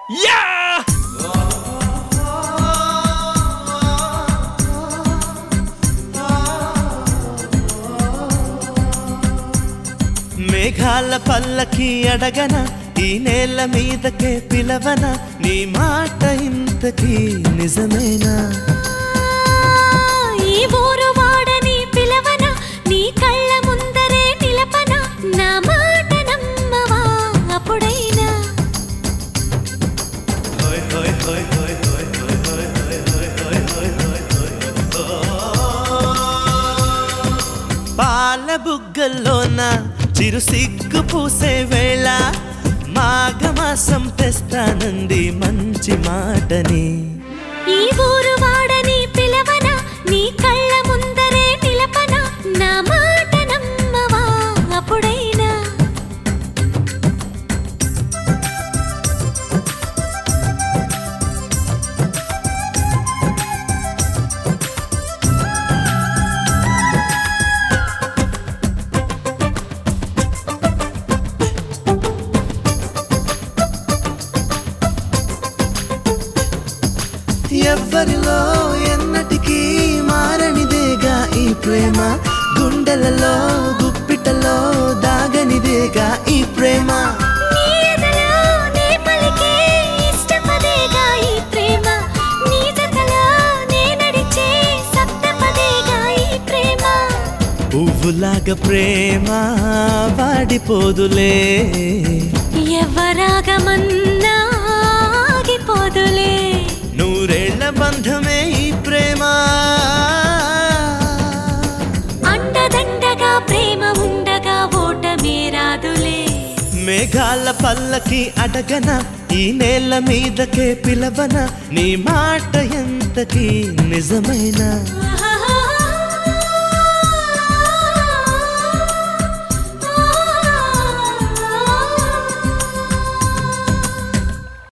yeah మేఘాల పల్లకి అడగన ఈ నేల మీదకే పిలవన నీ మాట ఇంతకీ నిజమేనా ఈ ఊరు వాడని పిలవన నీ కళ్ళ ముందరే నిలపన నా మాట నమ్మవా అప్పుడైనా పాల బుగ్గల్లోన చిరు సిగ్గు పూసే వేళ మాఘమాసం తెస్తానంది మంచి మాటని ఈ ఊరు వాడని పిలవన నీ కళ్ళ ముందరే నిలపన నా మాట నమ్మవా అప్పుడైనా ఎవ్వరిలో ఎన్నటికీ మారనిదేగా ఈ ప్రేమ గుండెలలో గుప్పిటలో దాగనిదేగా ఈ ప్రేమ నీ ఎదలో నే పలికే ఇష్టపదేగా ఈ ప్రేమ నీ జతలో నే నడిచే సప్తపదేగా ఈ ప్రేమ పువ్వులాగా ప్రేమ వాడిపోదులే ఎవరాగమన్నా ఆగిపోదులే నూరేళ్ల బంధమే ఈ ప్రేమ అండదండగా ప్రేమ ఉండగా ఓటమే రాదులే మేఘాల పల్లకి అడగన ఈ నేల మీదకే పిలవన నీ మాట ఎంతకి నిజమైనా ఆహా